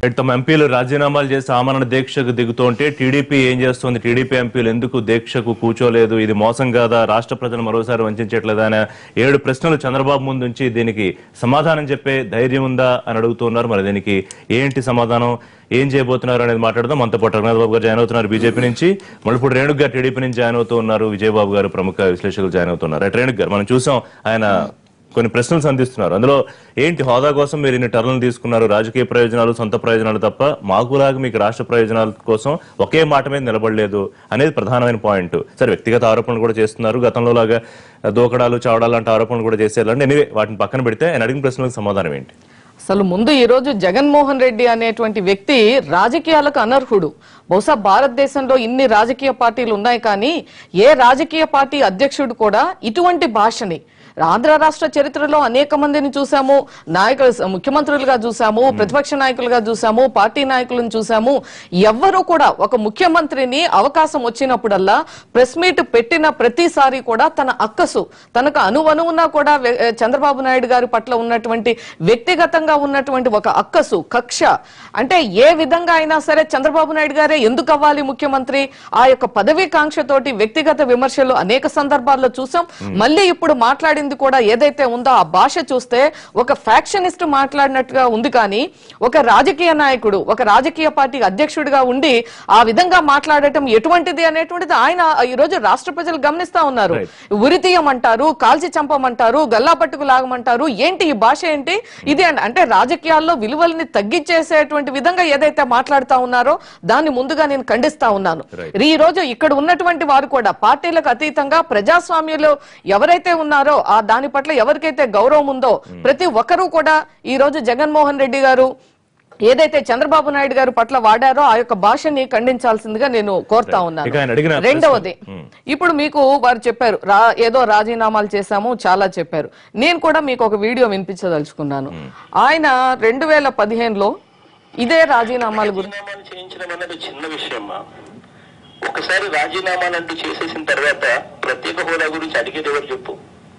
Right, తమ ఎంపీలు రాజీనామాలు చేసి ఆమరణ దీక్షకు దిగుతుంటే టీడీపీ ఏం చేస్తోంది టీడీపీ ఎంపీలు ఎందుకు దీక్షకు కూర్చోలేదు ఇది మోసం కాదా రాష్ట్ర ప్రజలు మరోసారి వంచట్లేదా అనే ఏడు ప్రశ్నలు చంద్రబాబు ముందు ఉంచి దీనికి సమాధానం చెప్పే ధైర్యం ఉందా అని అడుగుతున్నారు మరి దీనికి ఏంటి సమాధానం ఏం చేయబోతున్నారు అనేది మాట్లాడదాం మనతో పాటు రఘునాథ్ బాబు గారు జాయిన్ అవుతున్నారు బీజేపీ నుంచి మళ్ళీ ఇప్పుడు రేణుక్ గారు టీడీపీ నుంచి జాయిన్ అవుతూ ఉన్నారు విజయబాబు గారు ప్రముఖ విశ్లేషకులు జాయిన్ అవుతున్నారు రైట్ రేణుక్ గారు మనం చూసాం ఆయన కొన్ని ప్రశ్నలు సంధిస్తున్నారు అందులో ఏంటి హోదా కోసం మీరు ఇన్ని టర్న్లు తీసుకున్నారు రాజకీయ ప్రయోజనాలు సొంత ప్రయోజనాలు తప్ప మాకులాగా మీకు రాష్ట్ర ప్రయోజనాల కోసం ఒకే మాట మీద నిలబడలేదు అనేది ప్రధానమైన పాయింట్ సరే వ్యక్తిగత ఆరోపణలు కూడా చేస్తున్నారు గతంలో లాగా దూకడాలు చావడాలు లాంటి ఆరోపణలు కూడా చేసేయాలంటే ఎనివే వాటిని పక్కన పెడితే ఆయన అడిగిన ప్రశ్నలకు సమాధానం ఏంటి అసలు ముందు ఈ రోజు జగన్మోహన్ రెడ్డి అనేటువంటి వ్యక్తి రాజకీయాలకు అనర్హుడు బహుశా భారతదేశంలో ఇన్ని రాజకీయ పార్టీలు ఉన్నాయి కానీ ఏ రాజకీయ పార్టీ అధ్యక్షుడు కూడా ఇటువంటి భాషని ఆంధ్ర రాష్ట్ర చరిత్రలో అనేక మందిని చూసాము నాయకులు ముఖ్యమంత్రులుగా చూసాము ప్రతిపక్ష నాయకులుగా చూసాము పార్టీ నాయకులను చూసాము ఎవ్వరూ కూడా ఒక ముఖ్యమంత్రిని అవకాశం వచ్చినప్పుడల్లా ప్రెస్ మీట్ పెట్టిన ప్రతిసారి కూడా తన అక్కసు తనకు అనువనువునా కూడా వె- చంద్రబాబు నాయుడు గారి పట్ల ఉన్నటువంటి వ్యక్తిగతంగా ఉన్నటువంటి ఒక అక్కసు కక్ష అంటే ఏ విధంగా అయినా సరే చంద్రబాబు నాయుడు గారే ఎందుకు అవ్వాలి ముఖ్యమంత్రి ఆ యొక్క పదవీ కాంక్షతోటి వ్యక్తిగత విమర్శలు అనేక సందర్భాల్లో చూసాం మళ్ళీ ఇప్పుడు మాట్లాడింది కూడా ఏదైతే ఉందో ఆ భాష చూస్తే ఒక ఫ్యాక్షనిస్ట్ మాట్లాడినట్టుగా ఉంది కానీ ఒక రాజకీయ నాయకుడు ఒక రాజకీయ పార్టీ అధ్యక్షుడిగా ఉండి ఆ విధంగా మాట్లాడటం ఎటువంటిది అనేటువంటిది ఆయన ఈ రోజు రాష్ట్ర ప్రజలు గమనిస్తా ఉన్నారు ఉరి తీయమంటారు కాల్చి చంపమంటారు గల్లా పట్టుకు లాగమంటారు ఏంటి ఈ భాష ఏంటి ఇది అండి. అంటే రాజకీయాల్లో విలువల్ని తగ్గించేసేటువంటి విధంగా ఏదైతే మాట్లాడుతా ఉన్నారో దాన్ని ముందుగా నేను ఖండిస్తా ఉన్నాను ఈ రోజు ఇక్కడ ఉన్నటువంటి వారు కూడా పార్టీలకు అతీతంగా ప్రజాస్వామ్యంలో ఎవరైతే ఉన్నారో ఆ దాని పట్ల ఎవరికైతే గౌరవం ఉందో ప్రతి ఒక్కరూ కూడా ఈ రోజు జగన్మోహన్ రెడ్డి గారు ఏదైతే చంద్రబాబు నాయుడు గారు పట్ల వాడారో ఆ యొక్క భాషని ఖండించాల్సిందిగా నేను కోరుతా ఇక ఆయన అడిగిన ఉన్నాను రెండవది ఇప్పుడు మీకు వారు చెప్పారు రా ఏదో రాజీనామాలు చేశాము చాలా చెప్పారు నేను కూడా మీకు ఒక వీడియో వినిపించదలుచుకున్నాను ఆయన రెండు వేల పదిహేనులో ఇదే రాజీనామాల గురించి రాజీనామాలు చేయించడం అన్నది చిన్న విషయమ్మా ఒకసారి రాజీనామాలు అంటూ చేసేసిన తర్వాత ప్రత్యేక హోదా గురించి అడిగేది ఎవరు చెప్పు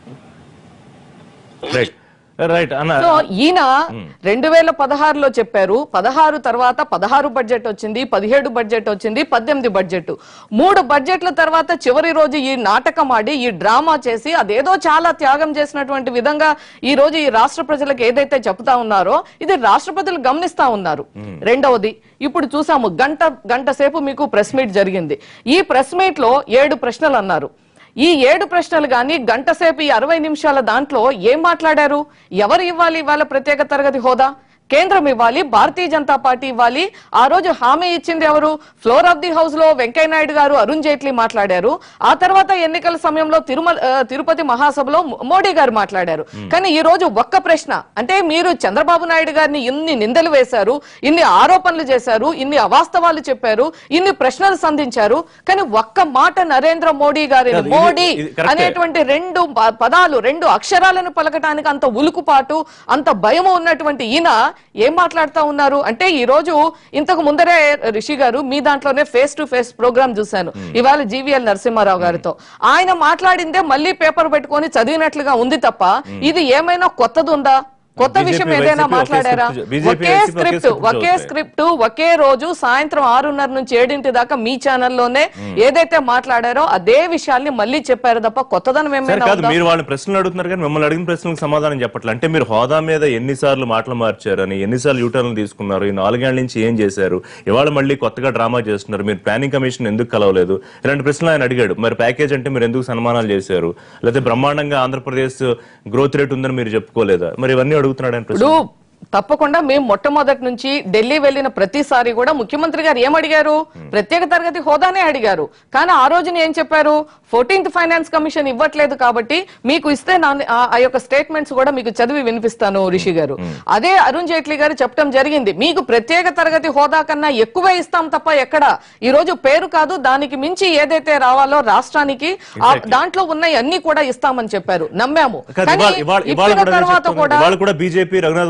రైట్ రైట్ అన్న సో ఈయన రెండు వేల పదహారులో చెప్పారు పదహారు తర్వాత పదహారు బడ్జెట్ వచ్చింది పదిహేడు బడ్జెట్ వచ్చింది పద్దెనిమిది బడ్జెట్ మూడు బడ్జెట్ల తర్వాత చివరి రోజు ఈ నాటకం ఆడి ఈ డ్రామా చేసి అదేదో చాలా త్యాగం చేసినటువంటి విధంగా ఈ రోజు ఈ రాష్ట్ర ప్రజలకు ఏదైతే చెప్తా ఉన్నారో ఇది రాష్ట్ర ప్రజలు గమనిస్తా ఉన్నారు రెండవది ఇప్పుడు చూసాము గంట గంట సేపు మీకు ప్రెస్ మీట్ జరిగింది ఈ ప్రెస్ మీట్ లో ఏడు ప్రశ్నలు అన్నారు ఈ ఏడు ప్రశ్నలు గాని గంట సేపు ఈ అరవై నిమిషాల దాంట్లో ఏం మాట్లాడారు ఎవరు ఇవ్వాలి ఇవాళ ప్రత్యేక తరగతి హోదా కేంద్రం ఇవ్వాలి భారతీయ జనతా పార్టీ ఇవ్వాలి ఆ రోజు హామీ ఇచ్చింది ఎవరు ఫ్లోర్ ఆఫ్ ది హౌస్ లో వెంకయ్య నాయుడు గారు అరుణ్ జైట్లీ మాట్లాడారు ఆ తర్వాత ఎన్నికల సమయంలో తిరుమల ఆ, తిరుపతి మహాసభలో మో- మోడీ గారు మాట్లాడారు కానీ ఈ రోజు ఒక్క ప్రశ్న అంటే మీరు చంద్రబాబు నాయుడు గారిని ఇన్ని నిందలు వేశారు ఇన్ని ఆరోపణలు చేశారు ఇన్ని అవాస్తవాలు చెప్పారు ఇన్ని ప్రశ్నలు సంధించారు కానీ ఒక్క మాట నరేంద్ర మోడీ గారిని కాదు, ఇది- మోడీ ఇది కరెక్టే. అనేటువంటి రెండు ప- పదాలు రెండు అక్షరాలను పలకటానికి అంత ఉలుకుపాటు అంత భయము ఉన్నటువంటి ఈయన ఏం మాట్లాడుతా ఉన్నారు అంటే ఈ రోజు ఇంతకు ముందరే రిషి గారు మీ దాంట్లోనే ఫేస్ టు ఫేస్ ప్రోగ్రామ్ చూశాను ఇవాళ జీవీఎల్ నరసింహారావు గారితో ఆయన మాట్లాడిందే మళ్ళీ పేపర్ పెట్టుకొని చదివినట్లుగా ఉంది తప్ప ఇది ఏమైనా కొత్తది ఉందా కొత్త BJP విషయం ఏదైనా వైసీపీ ఒకే మాట్లాడారా script- BJP ఒకే వైసీపీ ఒకే స్క్రిప్ట్ script ఒకే చదువుతాయి. స్క్రిప్ట్ ఒకే రోజు సాయంత్రం ఆరున్నర నుంచి ఏడింటి దాకా మీ ఛానల్లోనే ఏదైతే మాట్లాడారో అదే విషయాల్ని మళ్ళీ చెప్పారు తప్ప కొత్తదనం సరే ఏమైనా కాదు ఉందా? మీరు వాళ్ళని ప్రశ్నలు అడుగుతున్నారు కానీ మిమ్మల్ని అడిగిన ప్రశ్నలకు సమాధానం చెప్పట్లేదు అంటే మీరు హోదా మీద ఎన్నిసార్లు మాటలు మార్చారని ఎన్నిసార్లు యూటర్న్లు తీసుకున్నారు ఈ నాలుగేళ్ల నుంచి ఏం చేశారు ఇవాళ మళ్ళీ కొత్తగా డ్రామా చేస్తున్నారు మీరు ప్లానింగ్ కమిషన్ ఎందుకు కలవలేదు ఇలాంటి ప్రశ్నలు ఆయన అడిగాడు మరి ప్యాకేజ్ అంటే మీరు ఎందుకు సన్మానాలు చేశారు లేకపోతే బ్రహ్మాండంగా ఆంధ్రప్రదేశ్ గ్రోత్ రేట్ ఉందని మీరు చెప్పుకోలేదా మరి ఇవన్నీ అడుగుతున్నాడు ఆయన ప్రశ్న ఇప్పుడు తప్పకుండా మేము మొట్టమొదటి నుంచి ఢిల్లీ వెళ్ళిన ప్రతిసారి కూడా ముఖ్యమంత్రి గారు ఏం అడిగారు ప్రత్యేక తరగతి హోదానే అడిగారు కానీ ఆ రోజున ఏం చెప్పారు ఫోర్టీన్త్ ఫైనాన్స్ కమిషన్ ఇవ్వట్లేదు కాబట్టి మీకు ఇస్తే నా ఆ- ఆ యొక్క స్టేట్మెంట్స్ కూడా మీకు చదివి వినిపిస్తాను రిషి గారు అదే అరుణ్ జైట్లీ గారు చెప్పడం జరిగింది మీకు ప్రత్యేక తరగతి హోదా కన్నా ఎక్కువే ఇస్తాం తప్ప ఎక్కడ ఈ రోజు పేరు కాదు దానికి మించి ఏదైతే రావాలో రాష్ట్రానికి ఆ దాంట్లో ఉన్నాయి అన్ని కూడా ఇస్తామని చెప్పారు నమ్మాము కాదు, కానీ ఇవాళ- ఇవాళ- ఇవాళ ఇచ్చిన కూడా అదే తర్వాత చెప్తున్నారు. కూడా ఇవాళ కూడా బీజేపీ రఘునాథ్ బాబు గారు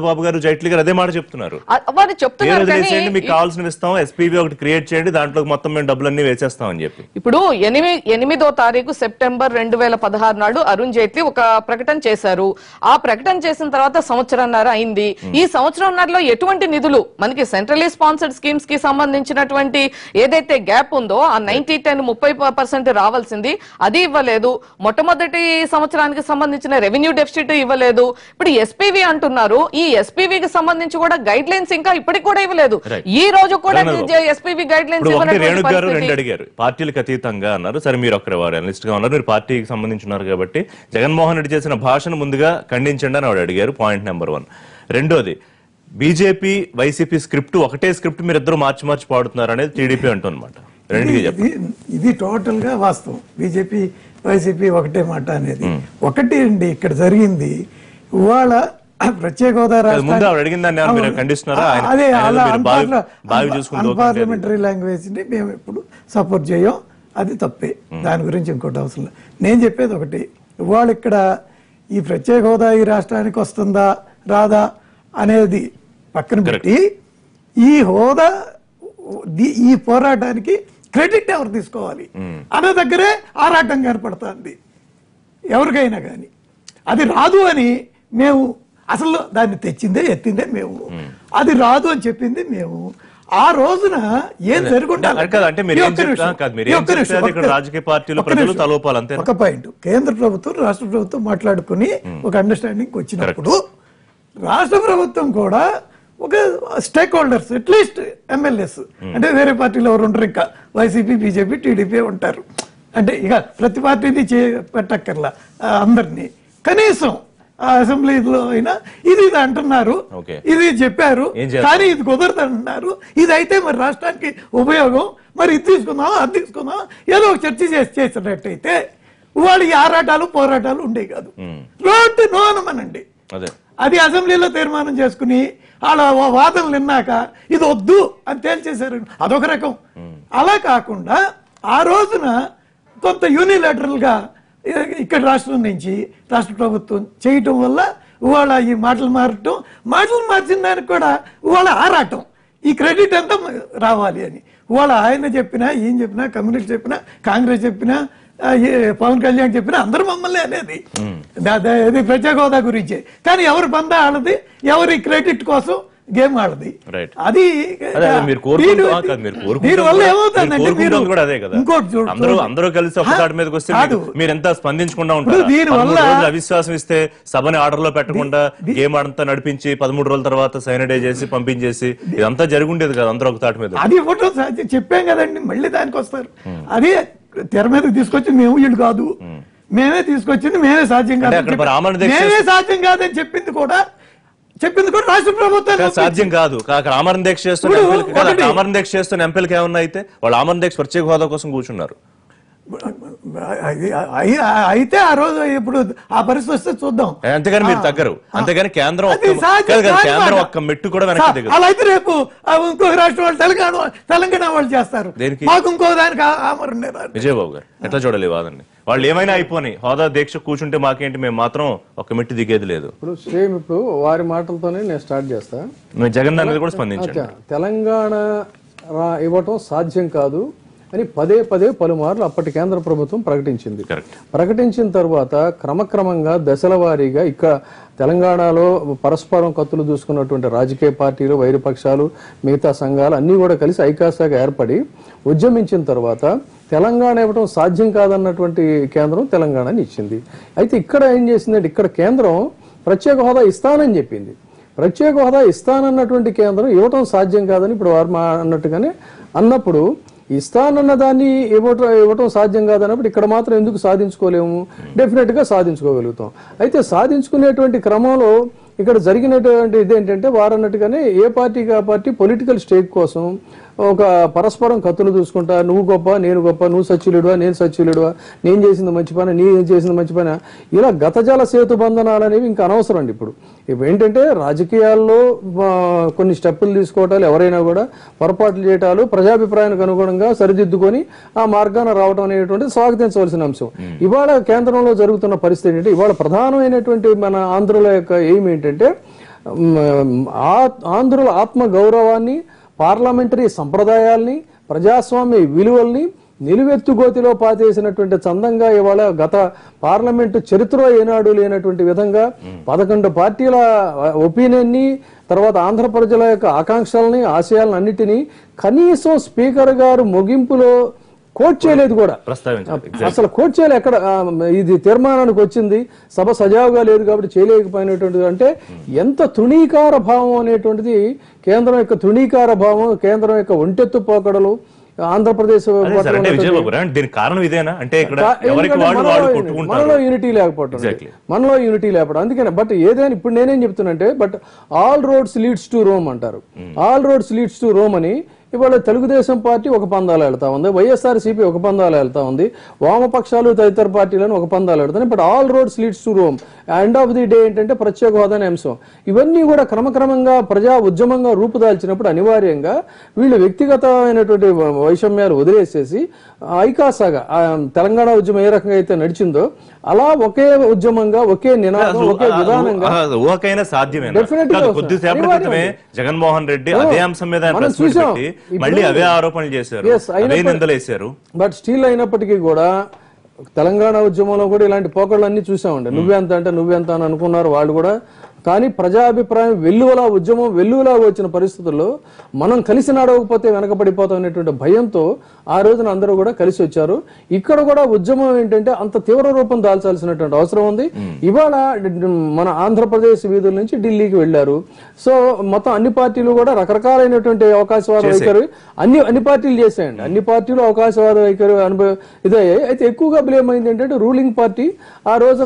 జైట్లీ గారు అదే మాట చెప్తున్నారు ఆ- వారు పేరు చెప్తున్నారు కానీ వదిలేసేయండి మీకు కావాల్సినవి ఇస్తాం ఎస్పీబీ ఒకటి క్రియేట్ చేయండి దాంట్లో మొత్తం మేము డబ్బులన్నీ వేసేస్తాం అని చెప్పి ఇప్పుడు ఎనిమిది ఎనిమిదో తారీఖు సెప్టెంబర్ రెండు వేల పదహారు నాడు అరుణ్ జైట్లీ ఒక ప్రకటన చేశారు ఆ ప్రకటన చేసిన తర్వాత సంవత్సరంన్నర అయింది ఈ సంవత్సరంన్నరలో ఎటువంటి నిధులు మనకి సెంట్రలీ స్పాన్సర్డ్ స్కీమ్స్ కి సంబంధించినటువంటి ఏదైతే గ్యాప్ ఉందో ఆ నైన్టీ టెన్ ముప్పై పర్సెంట్ రావాల్సింది అది ఇవ్వలేదు మొట్టమొదటి సంవత్సరానికి సంబంధించిన రెవెన్యూ డెఫిసిట్ ఇవ్వలేదు ఇప్పుడు ఎస్పీవి అంటున్నారు ఈ ఎస్పీవికి సంబంధించి కూడా గైడ్ లైన్స్ ఇంకా ఇప్పటికి కూడా ఇవ్వలేదు Right. ఈ రోజు కూడా Ranganath Babu. SPV guidelines ఇప్పుడు ఒకటి ఇవ్వనటువంటి రేణుక్ గారు పరిస్థితి. రెండు అడిగారు పార్టీలకు అతీతంగా అన్నారు సరే మీరు ఒక్కరే వారు అనలిస్ట్ గా ఉన్నారు మీరు పార్టీకి సంబంధించున్నారు కాబట్టి జగన్మోహన్ రెడ్డి చేసిన భాషను ముందుగా ఖండించండి అని ఆవిడ అడిగారు పాయింట్ నెంబర్ వన్ రెండోది బీజేపీ వైసీపీ స్క్రిప్ట్ ఒకటే స్క్రిప్ట్ మీరు ఇద్దరు మార్చి మార్చి పాడుతున్నారు అనేది టీడీపీ అంటున్నమాట రెండుగా చెప్పండి ఇది ఇది టోటల్ గా వాస్తవం బీజేపీ వైసీపీ ఒకటే మాట అనేది ఒకటి అండి ఇక్కడ జరిగింది ఇవాళ ప్రత్యేక హోదా కాదు, ముందు ఆవిడ అడిగిన దాన్ని ఏమైనా మీరు ఖండిస్తున్నారా? ఆయన- అదే ఆయన అలా మీరు బావి- బావి చూసుకుంటూ పోతుంటే అన్పార్లమెంటరీ లాంగ్వేజ్ ని మేము ఎప్పుడు సపోర్ట్ చేయం అది తప్పే దాని గురించి ఇంకోటి అవసరం లేదు నేను చెప్పేది ఒకటి ఇవాళ ఇక్కడ ఈ ప్రత్యేక హోదా ఈ రాష్ట్రానికి వస్తుందా రాదా అనేది పక్కన పెట్టి ఈ హోదా ది- ఈ పోరాటానికి క్రెడిట్ ఎవరు తీసుకోవాలి అన్న దగ్గరే ఆరాటం కనపడుతుంది ఎవరికైనా కానీ అది రాదు అని మేము అసలు దాన్ని తెచ్చిందే ఎత్తిందే మేము అది రాదు అని చెప్పింది మేము ఆ రోజున ఏం జరుగుండాలి అది కాదు, అంటే మీరు ఈ ఏం ఒక్క చెప్తా- నిమిషం, కాదు, మీరు ఈ ఏం ఒక్క నిమిషం, చెప్తారు ఇక్కడ ఒక్క- రాజకీయ పార్టీలు, ఒక్క ప్రజలు నిమిషం. తలోపాలు అంతేనా? ఒక పాయింట్ కేంద్ర ప్రభుత్వం రాష్ట్ర ప్రభుత్వం మాట్లాడుకుని ఒక అండర్స్టాండింగ్ వచ్చినప్పుడు రాష్ట్ర ప్రభుత్వం కూడా ఒక స్టేక్ హోల్డర్స్ అట్లీస్ట్ ఎమ్మెల్యేస్ అంటే వేరే పార్టీలు ఎవరు ఉండరు ఇంకా వైసీపీ బీజేపీ టీడీపీ ఉంటారు అంటే ఇక ప్రతి పార్టీని చే పెట్టక్కర్లా ఆ, అందరినీ కనీసం ఆ అసెంబ్లీలో అయినా ఇది ఇది అంటున్నారు Okay. ఇది చెప్పారు ఏం చేస్తారు? కానీ ఇది కుదరదు అంటున్నారు ఇది అయితే మరి రాష్ట్రానికి ఉపయోగం మరి ఇది తీసుకుందాం అది తీసుకుందాం ఏదో ఒక చర్చ చేసి చేసినట్టయితే వాళ్ళు ఈ ఆరాటాలు పోరాటాలు ఉండేవి కాదు రోడ్డు నో అనమనండి అదే అది అసెంబ్లీలో తీర్మానం చేసుకుని వాళ్ళ వా- వాదనలు విన్నాక ఇది వద్దు అని తేల్చేశారు అదొక రకం అలా కాకుండా ఆ రోజున కొంత యూనిలేటరల్ గా ఇ- ఇక్కడ రాష్ట్రం నుంచి రాష్ట్ర ప్రభుత్వం చేయటం వల్ల ఇవాళ ఈ మాటలు మారటం మాటలు మార్చిన దానికి కూడా ఇవాళ ఆరాటం ఈ క్రెడిట్ అంతా మ- రావాలి అని ఇవాళ ఆయన చెప్పినా ఈయన చెప్పినా కమ్యూనిస్ట్ చెప్పినా కాంగ్రెస్ చెప్పినా ఆ, ఏ పవన్ కళ్యాణ్ చెప్పినా అందరూ మమ్మల్ని అనేది దా- దా- ఇది ప్రత్యేక హోదా గురించి కానీ ఎవరి బంద ఆడది ఎవరి క్రెడిట్ కోసం గేమ్ ఆడది Right. అది అదే అదే మీరు కోరుకుంటూ దీని- ఆ కాదు, మీరు కోరుకుంటూ దీని వల్ల కూడా- ఏమవుతుందంటే మీరు మీరు కోరుకుంటుంది కూడా అదే కదా ఇంకోటి చూడు- అందరూ చూడండి. అందరూ కలిసి ఒక హా? తాటి మీదకి వస్తే కాదు. మీకు- మీరు ఎంత స్పందించకుండా ఉంటారు ఇప్పుడు దీని వల్ల- అవిశ్వాసం ఇస్తే సభని ఆర్డర్ లో పెట్టకుండా గేమ్ అంతా నడిపించి పదమూడు రోజుల తర్వాత సైనడే చేసి పంపించేసి ఇదంతా జరుగుండేది కదా అందరూ ఒక తాటి మీద అది ఇవ్వటం సాధ్యం చెప్పాం కదండి మళ్ళీ దానికి వస్తారు అది తెర మీదకి తీసుకొచ్చి మేము వీళ్ళు కాదు మేమే తీసుకొచ్చింది మేమే సాధ్యం అంటే కాదు అక్కడ మరి ఆమరణ దీక్ష మేమే సాధ్యం కాదని చెప్పింది కూడా చెప్పింది కూడా రాష్ట్ర ప్రభుత్వం కాదు, సాధ్యం కాదు కాక ఆమరణ దీక్ష చేస్తున్న ఇప్పుడు ఎంపీలకి కాదు, ఒకటి- ఆమరణ దీక్ష చేస్తున్న ఎంపీలకి ఏమన్నా అయితే వాళ్ళు ఆమరణ దీక్ష ప్రత్యేక హోదా కోసం కూర్చున్నారు అది- అయి- అయితే ఆ రోజు ఇప్పుడు ఆ పరిస్థితి వస్తే చూద్దాం అంతేగాని మీరు తగ్గరు అంతేగాని కేంద్రం అది ఒక్క- సాధ్యం కాదు, కాదు, కాని కేంద్రం మాట. ఒక్క మెట్టు కూడా వెనక్కి సా- దిగదు అలా అయితే రేపు ఆ ఇంకొక రాష్ట్రం వాళ్ళు తెలంగాణ వాళ్ళు- తెలంగాణ వాళ్ళు చేస్తారు దేనికి? మాకు ఇంకో దానికి ఆ- ఆమరణ నిరాహార. విజయబాబు గారు ఎట్లా చూడాలి ఈ వాదన్ని వాళ్ళు ఏమైనా అయిపోని హోదా దీక్ష కూర్చుంటే మాకేంటి మేము మాత్రం ఒక మెట్టు దిగేది లేదు ఇప్పుడు సేమ్ ఇప్పుడు వారి మాటలతోనే నేను స్టార్ట్ చేస్తా మేము జగన్ దాని మీద కూడా స్పందించండి అచ్చా, తెలంగాణ రా- ఇవ్వటం సాధ్యం కాదు అని పదే పదే పలుమార్లు అప్పటి కేంద్ర ప్రభుత్వం ప్రకటించింది కరెక్ట్ ప్రకటించిన తర్వాత క్రమక్రమంగా దశల వారీగా ఇక్కడ తెలంగాణలో పరస్పరం కత్తులు దూసుకున్నటువంటి రాజకీయ పార్టీలు వైరపక్షాలు మిగతా సంఘాలు అన్నీ కూడా కలిసి ఐకాసాగా ఏర్పడి ఉద్యమించిన తర్వాత తెలంగాణ ఇవ్వడం సాధ్యం కాదన్నటువంటి కేంద్రం తెలంగాణని ఇచ్చింది అయితే ఇక్కడ ఏం చేసిందంటే ఇక్కడ కేంద్రం ప్రత్యేక హోదా ఇస్తానని చెప్పింది ప్రత్యేక హోదా ఇస్తానన్నటువంటి కేంద్రం ఇవ్వటం సాధ్యం కాదని ఇప్పుడు వారు మా అన్నట్టుగానే అన్నప్పుడు ఇస్తానన్న దాన్ని ఇవ్వటం ఇవ్వటం సాధ్యం కాదన్నప్పుడు ఇక్కడ మాత్రం ఎందుకు సాధించుకోలేము డెఫినెట్ గా సాధించుకోగలుగుతాం అయితే సాధించుకునేటువంటి క్రమంలో ఇక్కడ జరిగినటువంటి ఇదేంటంటే వారు అన్నట్టుగానే ఏ పార్టీకి ఆ పార్టీ పొలిటికల్ స్టేక్ కోసం ఒక పరస్పరం కత్తులు చూసుకుంటా నువ్వు గొప్ప నేను గొప్ప నువ్వు సచ్యులుడువా నేను సచ్యులుడువా నేను చేసింది మంచి పని నీ చేసింది మంచి పని ఇలా గతజల సేతు బంధనాలు అనేవి ఇంకా అనవసరం అండి ఇప్పుడు ఇప్పుడు ఏంటంటే రాజకీయాల్లో ఆ, కొన్ని స్టెప్పులు తీసుకోవటాలు ఎవరైనా కూడా పొరపాట్లు చేయటాలు ప్రజాభిప్రాయానికి అనుగుణంగా సరిదిద్దుకొని ఆ మార్గాన రావడం అనేటువంటి స్వాగతించవలసిన అంశం ఇవాళ కేంద్రంలో జరుగుతున్న పరిస్థితి ఏంటంటే ఇవాళ ప్రధానమైనటువంటి మన ఆంధ్రుల యొక్క ఎయిమ్ ఏంటంటే మ్, ఆ- ఆంధ్రుల ఆత్మ గౌరవాన్ని పార్లమెంటరీ సంప్రదాయాల్ని ప్రజాస్వామ్య విలువల్ని నిలువెత్తుగోతిలో పాతేసినటువంటి చందంగా ఇవాళ గత పార్లమెంటు చరిత్రలో ఏనాడు లేనటువంటి విధంగా పదకొండు పార్టీల ఒపీనియన్ ని తర్వాత ఆంధ్ర ప్రజల యొక్క ఆకాంక్షల్ని ఆశయాలను అన్నిటినీ కనీసం స్పీకర్ గారు ముగింపులో కోట్ చేయలేదు కూడా ప్రస్తావించాలి అసలు కోట్ చేయాలి ఎక్కడ ఆ, ఇది తీర్మానానికి వచ్చింది సభ సజావుగా లేదు కాబట్టి చేయలేకపోయినటువంటిది అంటే ఎంత తృణీకార భావం అనేటువంటిది కేంద్రం యొక్క తృణీకార భావం కేంద్రం యొక్క ఒంటెత్తు పోకడలు ఆంధ్రప్రదేశ్ అదే పట్ల సార్ అంటే ఉన్నటువంటి- విజయబాబు గారు అంటే దీనికి కారణం ఇదేనా అంటే ఇక్కడ కా- ఎవరికి ఎందుకంటే వాళ్ళు మనలో వాళ్ళు యూని- కొట్టుకుంటారు మనలో యూనిటీ లేకపోవటం Exactly. మనలో యూనిటీ లేకపోవడం అందుకనే బట్ ఏదైనా ఇప్పుడు నేనేం చెప్తున్నంటే but all roads leads to Rome అంటారు all roads leads to Rome అని ఇవాళ తెలుగుదేశం పార్టీ ఒక పందాలు వెళ్తా ఉంది వైఎస్ఆర్ సిపి ఒక పందాలు వెళ్తా ఉంది వామపక్షాలు తదితర పార్టీలను ఒక పందాలు వెళ్తాయి but all roads leads to Rome end of the day ఏంటంటే ప్రత్యేక హోదా అనే అంశం ఇవన్నీ కూడా క్రమక్రమంగా ప్రజా ఉద్యమంగా రూపుదాల్చినప్పుడు అనివార్యంగా వీళ్ళు వ్యక్తిగతమైనటువంటి వైషమ్యాలు వదిలేసేసి ఐకాసాగా ఆ తెలంగాణ ఉద్యమం ఏ రకంగా అయితే నడిచిందో అలా ఒకే ఉద్యమంగా ఒకే నినాదం ఒకే విధానంగా ఊహకైనా సాధ్యమేనా Definitely కాదు, వస్తుంది. కొద్దిసేపటి అనివార్యం క్రితమే అది. జగన్మోహన్ రెడ్డి అదే అంశం మీద ఆయన మనం ప్రెస్ మీట్ చూసాం. పెట్టి ఇప్పుడు- మళ్ళీ అవే ఆరోపణలు చేశారు Yes, అవే అయినప్పటి- నిందలు వేశారు బట్ స్టిల్ అయినప్పటికీ కూడా తెలంగాణ ఉద్యమంలో కూడా ఇలాంటి పోకళ్ళు అన్ని చూసామండి నువ్వెంత అంటే నువ్వెంత అని అనుకున్నారు వాళ్ళు కూడా కానీ ప్రజాభిప్రాయం వెల్లువలా ఉద్యమం వెల్లువలా వచ్చిన పరిస్థితుల్లో మనం కలిసి నడవకపోతే వెనకబడిపోతాం అనేటువంటి భయంతో ఆ రోజున అందరూ కూడా కలిసి వచ్చారు ఇక్కడ కూడా ఉద్యమం ఏంటంటే అంత తీవ్ర రూపం దాల్చాల్సినటువంటి అవసరం ఉంది ఇవాళ మన ఆంధ్రప్రదేశ్ వీధుల నుంచి ఢిల్లీకి వెళ్ళారు సో మొత్తం అన్ని పార్టీలు కూడా రకరకాలైనటువంటి అవకాశవాద వైఖరి అన్ని అన్ని పార్టీలు చేశాయండి అన్ని పార్టీలు అవకాశవాద వైఖరి అనుభవ ఇదే అయితే ఎక్కువగా బ్లేమ్ అయింది ఏంటంటే రూలింగ్ పార్టీ ఆ రోజున